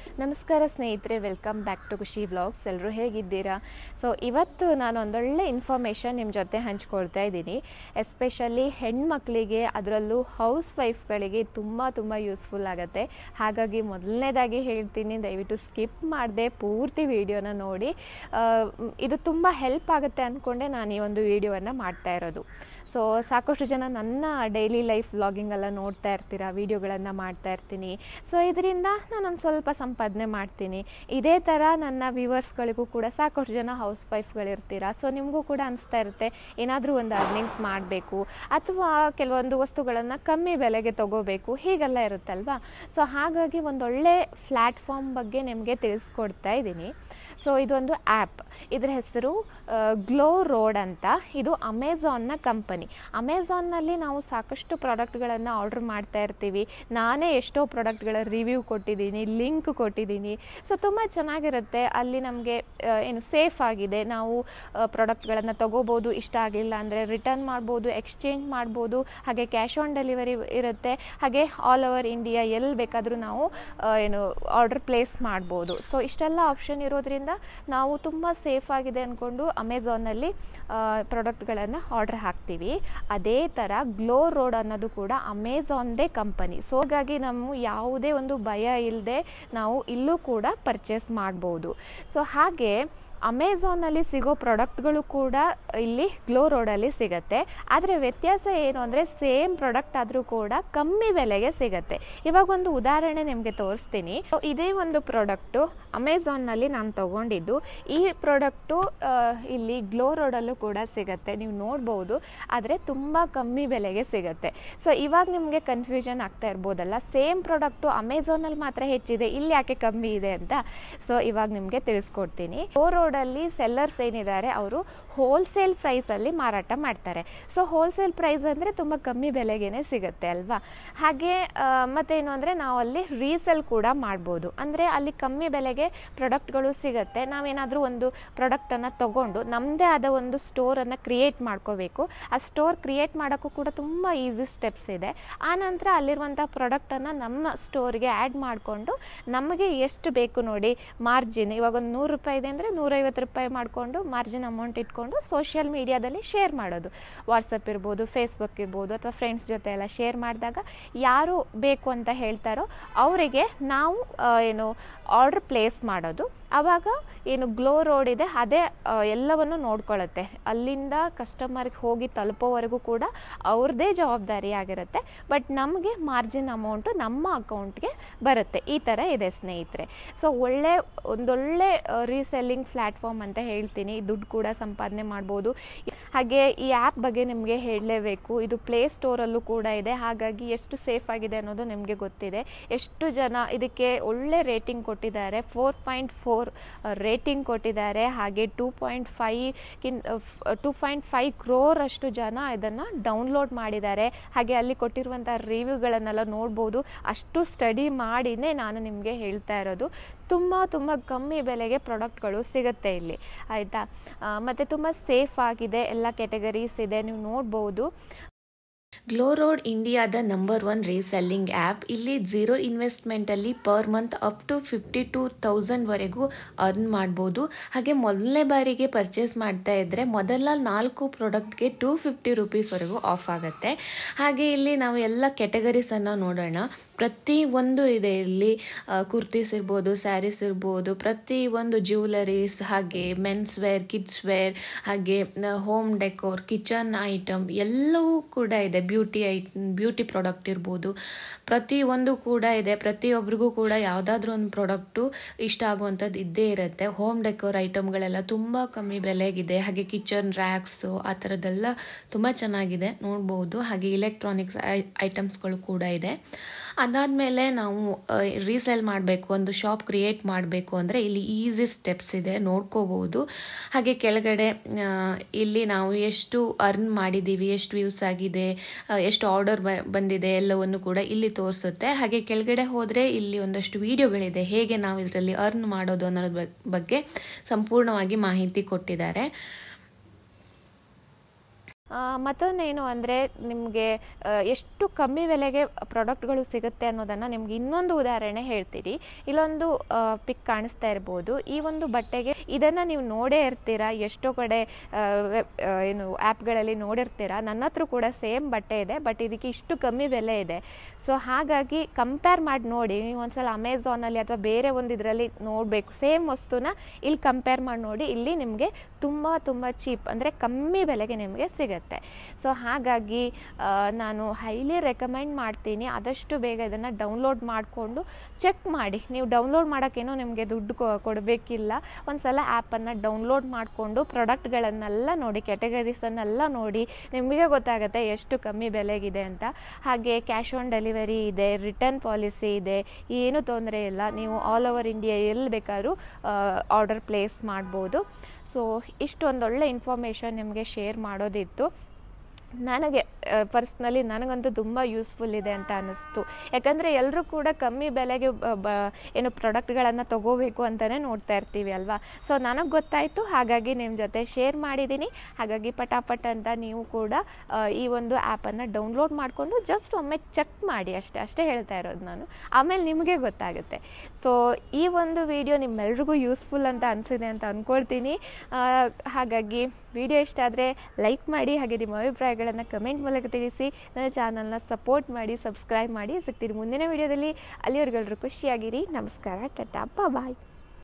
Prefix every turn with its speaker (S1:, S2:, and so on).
S1: ನಮಸ್ಕಾರ ಸ್ನೇಹಿತರೆ welcome back to Khushi blogs ಎಲ್ಲರೂ ಹೇಗಿದ್ದೀರಾ ಸೊ ಇವತ್ತು ನಾನು ಒಂದೊಳ್ಳೆ ಇನ್ಫಾರ್ಮೇಷನ್ ನಿಮ್ಮ ಜೊತೆ ಹಂಚ್ಕೊಳ್ತಾ ಇದ್ದೀನಿ ಎಸ್ಪೆಷಲಿ ಹೆಣ್ಮಕ್ಳಿಗೆ ಅದರಲ್ಲೂ ಹೌಸ್ ವೈಫ್ಗಳಿಗೆ ತುಂಬ ತುಂಬ ಯೂಸ್ಫುಲ್ ಆಗುತ್ತೆ ಹಾಗಾಗಿ ಮೊದಲನೇದಾಗಿ ಹೇಳ್ತೀನಿ ದಯವಿಟ್ಟು ಸ್ಕಿಪ್ ಮಾಡದೆ ಪೂರ್ತಿ ವಿಡಿಯೋನ ನೋಡಿ ಆ, ಮ್, ಇದು ತುಂಬ ಹೆಲ್ಪ್ ಆಗುತ್ತೆ ಅಂದ್ಕೊಂಡೆ ನಾನು ಈ ಒಂದು ವಿಡಿಯೋವನ್ನು ಮಾಡ್ತಾ ಇರೋದು ಸೊ ಸಾಕಷ್ಟು ಜನ ನನ್ನ ಡೈಲಿ ಲೈಫ್ ವ್ಲಾಗಿಂಗ್ ಎಲ್ಲ ನೋಡ್ತಾ ಇರ್ತೀರಾ ವೀಡಿಯೋಗಳನ್ನು ಮಾಡ್ತಾ ಇರ್ತೀನಿ ಸೊ ಇದರಿಂದ ನಾನೊಂದು ಸ್ವಲ್ಪ ಸಂಪಾದನೆ ಮಾಡ್ತೀನಿ ಇದೇ ಥರ ನನ್ನ ವ್ಯೂವರ್ಸ್ಗಳಿಗೂ ಕೂಡ ಸಾಕಷ್ಟು ಜನ ಹೌಸ್ ವೈಫ್ಗಳಿರ್ತೀರಾ ಸೊ ನಿಮಗೂ ಕೂಡ ಅನಿಸ್ತಾ ಇರುತ್ತೆ ಏನಾದರೂ ಒಂದು ಅರ್ನಿಂಗ್ಸ್ ಮಾಡಬೇಕು ಅಥವಾ ಕೆಲವೊಂದು ವಸ್ತುಗಳನ್ನು ಕಮ್ಮಿ ಬೆಲೆಗೆ ತಗೋಬೇಕು ಹೀಗೆಲ್ಲ ಇರುತ್ತಲ್ವಾ ಸೊ ಹಾಗಾಗಿ ಒಂದೊಳ್ಳೆ ಪ್ಲ್ಯಾಟ್ಫಾರ್ಮ್ ಬಗ್ಗೆ ನಿಮಗೆ ತಿಳಿಸ್ಕೊಡ್ತಾ ಇದ್ದೀನಿ ಸೊ ಇದೊಂದು ಆ್ಯಪ್ ಇದರ ಹೆಸರು ಗ್ಲೋ ರೋಡ್ ಅಂತ ಇದು ಅಮೆಝಾನ್ನ ಕಂಪನಿ ಅಮೆಝಾನ್ನಲ್ಲಿ ನಾವು ಸಾಕಷ್ಟು ಪ್ರಾಡಕ್ಟ್ಗಳನ್ನು ಆರ್ಡ್ರ್ ಮಾಡ್ತಾ ಇರ್ತೀವಿ ನಾನೇ ಎಷ್ಟೋ ಪ್ರಾಡಕ್ಟ್ಗಳ ರಿವ್ಯೂ ಕೊಟ್ಟಿದ್ದೀನಿ ಲಿಂಕ್ ಕೊಟ್ಟಿದ್ದೀನಿ ಸೊ ತುಂಬ ಚೆನ್ನಾಗಿರುತ್ತೆ ಅಲ್ಲಿ ನಮಗೆ ಏನು ಸೇಫ್ ಆಗಿದೆ ನಾವು ಪ್ರಾಡಕ್ಟ್ಗಳನ್ನು ತಗೋಬೋದು ಇಷ್ಟ ಆಗಿಲ್ಲ ಅಂದರೆ ರಿಟರ್ನ್ ಮಾಡ್ಬೋದು ಎಕ್ಸ್ಚೇಂಜ್ ಮಾಡ್ಬೋದು ಹಾಗೆ ಕ್ಯಾಶ್ ಆನ್ ಡೆಲಿವರಿ ಇರುತ್ತೆ ಹಾಗೆ ಆಲ್ ಓವರ್ ಇಂಡಿಯಾ ಎಲ್ಲಿ ಬೇಕಾದರೂ ನಾವು ಆ, ಏನು ಆರ್ಡರ್ ಪ್ಲೇಸ್ ಮಾಡ್ಬೋದು ಸೊ ಇಷ್ಟೆಲ್ಲ ಆಪ್ಷನ್ ಇರೋದ್ರಿಂದ ನಾವು ತುಂಬ ಸೇಫ್ ಆಗಿದೆ ಅಂದ್ಕೊಂಡು ಅಮೆಝಾನಲ್ಲಿ ಪ್ರಾಡಕ್ಟ್ಗಳನ್ನು ಆರ್ಡರ್ ಹಾಕ್ತೀವಿ ಅದೇ ಥರ ಗ್ಲೋ ರೋಡ್ ಅನ್ನೋದು ಕೂಡ ಅಮೆಝಾನ್ದೇ ಕಂಪನಿ ಸೊ ಹಾಗಾಗಿ ನಾವು ಯಾವುದೇ ಒಂದು ಭಯ ಇಲ್ಲದೆ ನಾವು ಇಲ್ಲೂ ಕೂಡ ಪರ್ಚೇಸ್ ಮಾಡ್ಬೋದು ಸೊ ಹಾಗೆ ಅಮೆಝಾನಲ್ಲಿ ಸಿಗೋ ಪ್ರಾಡಕ್ಟ್ಗಳು ಕೂಡ ಇಲ್ಲಿ ಗ್ಲೋ ರೋಡಲ್ಲಿ ಸಿಗುತ್ತೆ ಆದರೆ ವ್ಯತ್ಯಾಸ ಏನು ಅಂದರೆ ಸೇಮ್ ಪ್ರಾಡಕ್ಟ್ ಆದರೂ ಕೂಡ ಕಮ್ಮಿ ಬೆಲೆಗೆ ಸಿಗುತ್ತೆ ಇವಾಗ ಒಂದು ಉದಾಹರಣೆ ನಿಮಗೆ ತೋರಿಸ್ತೀನಿ So, ಇದೇ ಒಂದು ಪ್ರಾಡಕ್ಟು ಅಮೆಝಾನ್ನಲ್ಲಿ ನಾನು ತೊಗೊಂಡಿದ್ದು ಈ ಪ್ರಾಡಕ್ಟು ಇಲ್ಲಿ ಗ್ಲೋ ರೋಡಲ್ಲೂ ಕೂಡ ಸಿಗುತ್ತೆ ನೀವು ನೋಡ್ಬೋದು ಆದರೆ ತುಂಬ ಕಮ್ಮಿ ಬೆಲೆಗೆ ಸಿಗುತ್ತೆ ಸೊ ಇವಾಗ ನಿಮಗೆ ಕನ್ಫ್ಯೂಷನ್ ಆಗ್ತಾ ಇರ್ಬೋದಲ್ಲ ಸೇಮ್ ಪ್ರಾಡಕ್ಟು ಅಮೆಝಾನಲ್ಲಿ ಮಾತ್ರ ಹೆಚ್ಚಿದೆ ಇಲ್ಲಿ ಯಾಕೆ ಕಮ್ಮಿ ಇದೆ ಅಂತ ಸೊ ಇವಾಗ ನಿಮಗೆ ತಿಳಿಸ್ಕೊಡ್ತೀನಿ ಗ್ಲೋ ರೋಡಲ್ಲಿ ಸೆಲ್ಲರ್ಸ್ ಏನಿದ್ದಾರೆ ಅವರು ಹೋಲ್ಸೇಲ್ ಪ್ರೈಸಲ್ಲಿ ಮಾರಾಟ ಮಾಡ್ತಾರೆ ಸೊ ಹೋಲ್ಸೇಲ್ ಪ್ರೈಸ್ ಅಂದರೆ ತುಂಬ ಕಮ್ಮಿ ಬೆಲೆಗೇನೆ ಸಿಗುತ್ತೆ ಅಲ್ವಾ ಹಾಗೆ ಆ, ಮತ್ತೇನು ಅಂದರೆ ನಾವು ಅಲ್ಲಿ ರೀಸೆಲ್ ಕೂಡ ಮಾಡ್ಬೋದು ಅಂದರೆ ಅಲ್ಲಿ ಕಮ್ಮಿ ಬೆಲೆಗೆ ಪ್ರಾಡಕ್ಟ್ಗಳು ಸಿಗುತ್ತೆ ನಾವೇನಾದರೂ ಒಂದು ಪ್ರಾಡಕ್ಟನ್ನು ತಗೊಂಡು ನಮ್ಮದೇ ಆದ ಒಂದು ಸ್ಟೋರನ್ನು ಕ್ರಿಯೇಟ್ ಮಾಡ್ಕೋಬೇಕು ಆ ಸ್ಟೋರ್ ಕ್ರಿಯೇಟ್ ಮಾಡೋಕ್ಕೂ ಕೂಡ ತುಂಬ ಈಸಿ ಸ್ಟೆಪ್ಸ್ ಇದೆ ಆನಂತರ ಅಲ್ಲಿರುವಂಥ ಪ್ರಾಡಕ್ಟನ್ನು ನಮ್ಮ ಸ್ಟೋರ್ಗೆ ಆ್ಯಡ್ ಮಾಡಿಕೊಂಡು ನಮಗೆ ಎಷ್ಟು ಬೇಕು ನೋಡಿ ಮಾರ್ಜಿನ್ ಇವಾಗ ಒಂದು ನೂರು ರೂಪಾಯಿ ಇದೆ ಅಂದರೆ ನೂರೈವತ್ತು ರೂಪಾಯಿ ಮಾಡಿಕೊಂಡು ಮಾರ್ಜಿನ್ ಅಮೌಂಟ್ ಇಟ್ಕೊಂಡು ಸೋಷಿಯಲ್ ಮೀಡಿಯಾದಲ್ಲಿ ಶೇರ್ ಮಾಡೋದು ವಾಟ್ಸಪ್ ಇರ್ಬೋದು ಫೇಸ್ಬುಕ್ ಇರ್ಬೋದು ಅಥವಾ ಫ್ರೆಂಡ್ಸ್ ಜೊತೆ ಎಲ್ಲ ಶೇರ್ ಮಾಡಿದಾಗ ಯಾರು ಬೇಕು ಅಂತ ಹೇಳ್ತಾರೋ ಅವರಿಗೆ ನಾವು ಆ, ಏನು ಆರ್ಡ್ರ್ ಪ್ಲೇಸ್ ಮಾಡೋದು ಆವಾಗ ಏನು ಗ್ಲೋ ರೋಡ್ ಇದೆ ಅದೇ ಆ, ಎಲ್ಲವನ್ನು ನೋಡ್ಕೊಳ್ಳುತ್ತೆ ಅಲ್ಲಿಂದ ಕಸ್ಟಮರ್ಗೆ ಹೋಗಿ ತಲುಪೋವರೆಗೂ ಕೂಡ ಅವ್ರದ್ದೇ ಜವಾಬ್ದಾರಿ ಆಗಿರುತ್ತೆ ಬಟ್ ನಮಗೆ ಮಾರ್ಜಿನ್ ಅಮೌಂಟು ನಮ್ಮ ಅಕೌಂಟ್ಗೆ ಬರುತ್ತೆ ಈ ಥರ ಇದೆ ಸ್ನೇಹಿತರೆ ಸೊ ಒಳ್ಳೆ ಒಂದೊಳ್ಳೆ ರೀಸೆಲ್ಲಿಂಗ್ ಪ್ಲ್ಯಾಟ್ಫಾರ್ಮ್ ಅಂತ ಹೇಳ್ತೀನಿ ದುಡ್ಡು ಕೂಡ ಸಂಪಾದನೆ ಮಾಡ್ಬೋದು ಹಾಗೆ ಈ ಆ್ಯಪ್ ಬಗ್ಗೆ ನಿಮಗೆ ಹೇಳಲೇಬೇಕು ಇದು ಪ್ಲೇ ಸ್ಟೋರಲ್ಲೂ ಕೂಡ ಇದೆ ಹಾಗಾಗಿ ಎಷ್ಟು ಸೇಫ್ ಆಗಿದೆ ಅನ್ನೋದು ನಿಮಗೆ ಗೊತ್ತಿದೆ ಎಷ್ಟು ಜನ ಇದಕ್ಕೆ ಒಳ್ಳೆ ರೇಟಿಂಗ್ ಕೊಟ್ಟಿದ್ದಾರೆ ಫೋರ್ ಪಾಯಿಂಟ್ ಫೋರ್ ರೇಟಿಂಗ್ ಕೊಟ್ಟಿದ್ದಾರೆ ಹಾಗೆ ಟೂ ಪಾಯಿಂಟ್ ಫೈವ್ ಕಿನ್ ಟೂ ಪಾಯಿಂಟ್ ಫೈವ್ ಕ್ರೋರ್ ಅಷ್ಟು ಜನ ಇದನ್ನು ಡೌನ್ಲೋಡ್ ಮಾಡಿದ್ದಾರೆ ಹಾಗೆ ಅಲ್ಲಿ ಕೊಟ್ಟಿರುವಂಥ ರಿವ್ಯೂಗಳನ್ನೆಲ್ಲ ನೋಡ್ಬೋದು ಅಷ್ಟು ಸ್ಟಡಿ ಮಾಡಿನೇ ನಾನು ನಿಮಗೆ ಹೇಳ್ತಾ ಇರೋದು ತುಂಬ ತುಂಬ ಕಮ್ಮಿ ಬೆಲೆಗೆ ಪ್ರಾಡಕ್ಟ್ಗಳು ಸಿಗುತ್ತೆ ಇಲ್ಲಿ ಆಯಿತಾ ಮತ್ತು ತುಂಬ ಸೇಫ್ ಆಗಿದೆ ಎಲ್ಲ ಕೆಟಗರೀಸ್ ಇದೆ ನೀವು ನೋಡ್ಬೋದು ಗ್ಲೋ ರೋಡ್ ಇಂಡಿಯಾದ ನಂಬರ್ ಒನ್ ರೀಸೆಲ್ಲಿಂಗ್ ಆ್ಯಪ್ ಇಲ್ಲಿ ಝೀರೋ ಇನ್ವೆಸ್ಟ್ಮೆಂಟಲ್ಲಿ per month up to fifty two ತೌಸಂಡ್ವರೆಗೂ ಅರ್ನ್ ಮಾಡ್ಬೋದು ಹಾಗೆ ಮೊದಲನೇ ಬಾರಿಗೆ ಪರ್ಚೇಸ್ ಮಾಡ್ತಾ ಇದ್ದರೆ ಮೊದಲ ನಾಲ್ಕು ಪ್ರಾಡಕ್ಟ್ಗೆ ಟೂ ಫಿಫ್ಟಿ ರುಪೀಸ್ವರೆಗೂ ಆಫ್ ಆಗುತ್ತೆ ಹಾಗೆ ಇಲ್ಲಿ ನಾವು ಎಲ್ಲ ಕೆಟಗರೀಸನ್ನು ನೋಡೋಣ ಪ್ರತಿ ಒಂದು ಇದೆ ಇಲ್ಲಿ ಕುರ್ತೀಸ್ ಇರ್ಬೋದು ಸ್ಯಾರೀಸ್ ಇರ್ಬೋದು ಪ್ರತಿ ಒಂದು ಜ್ಯುವೆಲರೀಸ್ ಹಾಗೆ ಮೆನ್ಸ್ ವೇರ್ ಕಿಡ್ಸ್ ವೇರ್ ಹಾಗೆ ಹೋಮ್ ಡೆಕೋರ್ ಕಿಚನ್ ಐಟಮ್ ಎಲ್ಲವೂ ಕೂಡ ಇದೆ ಬ್ಯೂಟಿ ಐ ಬ್ಯೂಟಿ ಪ್ರಾಡಕ್ಟ್ ಇರ್ಬೋದು ಪ್ರತಿ ಒಂದು ಕೂಡ ಇದೆ ಪ್ರತಿಯೊಬ್ಬರಿಗೂ ಕೂಡ ಯಾವುದಾದ್ರೂ ಒಂದು ಪ್ರಾಡಕ್ಟು ಇಷ್ಟ ಆಗುವಂಥದ್ದು ಇದ್ದೇ ಇರುತ್ತೆ ಹೋಮ್ ಡೆಕೋರ್ ಐಟಮ್ಗಳೆಲ್ಲ ತುಂಬ ಕಮ್ಮಿ ಬೆಲೆಗಿದೆ ಹಾಗೆ ಕಿಚನ್ ರ್ಯಾಕ್ಸು ಆ ಥರದ್ದೆಲ್ಲ ತುಂಬ ಚೆನ್ನಾಗಿದೆ ನೋಡ್ಬೋದು ಹಾಗೆ ಇಲೆಕ್ಟ್ರಾನಿಕ್ಸ್ ಐಟಮ್ಸ್ಗಳು ಕೂಡ ಇದೆ ಅದಾದಮೇಲೆ ನಾವು ರೀಸೇಲ್ ಮಾಡಬೇಕು ಒಂದು ಶಾಪ್ ಕ್ರಿಯೇಟ್ ಮಾಡಬೇಕು ಅಂದರೆ ಇಲ್ಲಿ ಈಸಿ ಸ್ಟೆಪ್ಸ್ ಇದೆ ನೋಡ್ಕೋಬೋದು ಹಾಗೆ ಕೆಳಗಡೆ ಆ, ಇಲ್ಲಿ ನಾವು ಎಷ್ಟು ಅರ್ನ್ ಮಾಡಿದ್ದೀವಿ ಎಷ್ಟು ವ್ಯೂಸ್ ಆಗಿದೆ ಆ, ಎಷ್ಟು ಆರ್ಡರ್ ಬಂದಿದೆ ಎಲ್ಲವನ್ನು ಕೂಡ ಇಲ್ಲಿ ತೋರಿಸುತ್ತೆ ಹಾಗೆ ಕೆಳಗಡೆ ಹೋದರೆ ಇಲ್ಲಿ ಒಂದಷ್ಟು ವಿಡಿಯೋಗಳಿದೆ ಹೇಗೆ ನಾವು ಇದರಲ್ಲಿ ಅರ್ನ್ ಮಾಡೋದು ಅನ್ನೋದ್ರ ಬಗ್- ಬಗ್ಗೆ ಸಂಪೂರ್ಣವಾಗಿ ಮಾಹಿತಿ ಕೊಟ್ಟಿದ್ದಾರೆ ಮತ್ತೊಂದೇನು ಅಂದರೆ ನಿಮಗೆ ಎಷ್ಟು ಕಮ್ಮಿ ಬೆಲೆಗೆ ಪ್ರಾಡಕ್ಟ್ಗಳು ಸಿಗುತ್ತೆ ಅನ್ನೋದನ್ನು ನಿಮ್ಗೆ ಇನ್ನೊಂದು ಉದಾಹರಣೆ ಹೇಳ್ತೀನಿ ಇಲ್ಲೊಂದು ಪಿಕ್ ಕಾಣಿಸ್ತಾ ಇರ್ಬೋದು ಈ ಒಂದು ಬಟ್ಟೆಗೆ ಇದನ್ನು ನೀವು ನೋಡೇ ಇರ್ತೀರಾ ಎಷ್ಟೋ ಕಡೆ ಆ, ವೆಬ್ ಆ, ಏನು ಆ್ಯಪ್ಗಳಲ್ಲಿ ನೋಡಿರ್ತೀರಾ ನನ್ನ ಹತ್ರ ಕೂಡ ಸೇಮ್ ಬಟ್ಟೆ ಇದೆ ಬಟ್ ಇದಕ್ಕೆ ಇಷ್ಟು ಕಮ್ಮಿ ಬೆಲೆ ಇದೆ ಸೊ ಹಾಗಾಗಿ ಕಂಪೇರ್ ಮಾಡಿ ನೋಡಿ ನೀವು ಒಂದ್ಸಲ ಅಮೆಝಾನಲ್ಲಿ ಅಥವಾ ಬೇರೆ ಒಂದು ಇದರಲ್ಲಿ ನೋಡಬೇಕು ಸೇಮ್ ವಸ್ತುನ ಇಲ್ಲಿ ಕಂಪೇರ್ ಮಾಡಿ ನೋಡಿ ಇಲ್ಲಿ ನಿಮಗೆ ತುಂಬ ತುಂಬ ಚೀಪ್ ಅಂದರೆ ಕಮ್ಮಿ ಬೆಲೆಗೆ ನಿಮಗೆ ಸಿಗುತ್ತೆ ಸೊ ಹಾಗಾಗಿ ಆ, ನಾನು ಹೈಲಿ ರೆಕಮೆಂಡ್ ಮಾಡ್ತೀನಿ ಆದಷ್ಟು ಬೇಗ ಇದನ್ನು ಡೌನ್ಲೋಡ್ ಮಾಡಿಕೊಂಡು ಚೆಕ್ ಮಾಡಿ ನೀವು ಡೌನ್ಲೋಡ್ ಮಾಡೋಕ್ಕೇನೋ ನಿಮಗೆ ದುಡ್ಡು ಕೊ ಕೊಡಬೇಕಿಲ್ಲ ಒಂದು ಸಲ ಆ್ಯಪನ್ನು ಡೌನ್ಲೋಡ್ ಮಾಡಿಕೊಂಡು ಪ್ರಾಡಕ್ಟ್ಗಳನ್ನೆಲ್ಲ ನೋಡಿ ಕ್ಯಾಟಗರೀಸನ್ನೆಲ್ಲ ನೋಡಿ ನಿಮಗೆ ಗೊತ್ತಾಗುತ್ತೆ ಎಷ್ಟು ಕಮ್ಮಿ ಬೆಲೆಗಿದೆ ಅಂತ ಹಾಗೆ ಕ್ಯಾಶ್ ಆನ್ ಡೆಲಿವರಿ ಇದೆ ರಿಟರ್ನ್ ಪಾಲಿಸಿ ಇದೆ ಏನೂ ತೊಂದರೆ ಇಲ್ಲ ನೀವು ಆಲ್ ಓವರ್ ಇಂಡಿಯಾ ಎಲ್ಲಿ ಬೇಕಾದ್ರೂ ಆರ್ಡರ್ ಪ್ಲೇಸ್ ಮಾಡ್ಬೋದು ಸೊ ಇಷ್ಟು ಒಂದೊಳ್ಳೆ ಇನ್ಫಾರ್ಮೇಷನ್ ನಿಮಗೆ ಶೇರ್ ಮಾಡೋದಿತ್ತು ನನಗೆ ಪರ್ಸ್ನಲಿ ನನಗಂತೂ ತುಂಬ ಯೂಸ್ಫುಲ್ ಇದೆ ಅಂತ ಅನ್ನಿಸ್ತು ಯಾಕಂದರೆ ಎಲ್ಲರೂ ಕೂಡ ಕಮ್ಮಿ ಬೆಲೆಗೆ ಬ- ಬ- ಏನು ಪ್ರಾಡಕ್ಟ್ಗಳನ್ನು ತಗೋಬೇಕು ಅಂತಲೇ ನೋಡ್ತಾ ಇರ್ತೀವಿ ಅಲ್ವಾ ಸೊ ನನಗೆ ಗೊತ್ತಾಯಿತು ಹಾಗಾಗಿ ನಿಮ್ಮ ಜೊತೆ ಶೇರ್ ಮಾಡಿದ್ದೀನಿ ಹಾಗಾಗಿ ಪಟಾಪಟ್ ಅಂತ ನೀವು ಕೂಡ ಆ, ಈ ಒಂದು ಆ್ಯಪನ್ನು ಡೌನ್ಲೋಡ್ ಮಾಡಿಕೊಂಡು ಜಸ್ಟ್ ಒಮ್ಮೆ ಚೆಕ್ ಮಾಡಿ ಅಷ್ಟೇ ಅಷ್ಟೇ ಹೇಳ್ತಾ ಇರೋದು ನಾನು ಆಮೇಲೆ ನಿಮಗೆ ಗೊತ್ತಾಗುತ್ತೆ ಸೊ ಈ ಒಂದು ವಿಡಿಯೋ ನಿಮ್ಮೆಲ್ರಿಗೂ ಯೂಸ್ಫುಲ್ ಅಂತ ಅನಿಸಿದೆ ಅಂತ ಅಂದ್ಕೊಳ್ತೀನಿ ಆ, ಹಾಗಾಗಿ ವಿಡಿಯೋ ಇಷ್ಟ ಆದರೆ ಲೈಕ್ ಮಾಡಿ ಹಾಗೆ ನಿಮ್ಮ ಅಭಿಪ್ರಾಯಗಳನ್ನು ಕಮೆಂಟ್ ಮೂಲಕ ತಿಳಿಸಿ ನನ್ನ ಚಾನಲ್ನ ಸಪೋರ್ಟ್ ಮಾಡಿ ಸಬ್ಸ್ಕ್ರೈಬ್ ಮಾಡಿ ಸಿಗ್ತೀರಿ ಮುಂದಿನ ವಿಡಿಯೋದಲ್ಲಿ ಅಲ್ಲಿವರೆಗೆಲ್ಲರೂ ಖುಷಿಯಾಗಿರಿ ನಮಸ್ಕಾರ ಟಟಾ ಬಾಯ್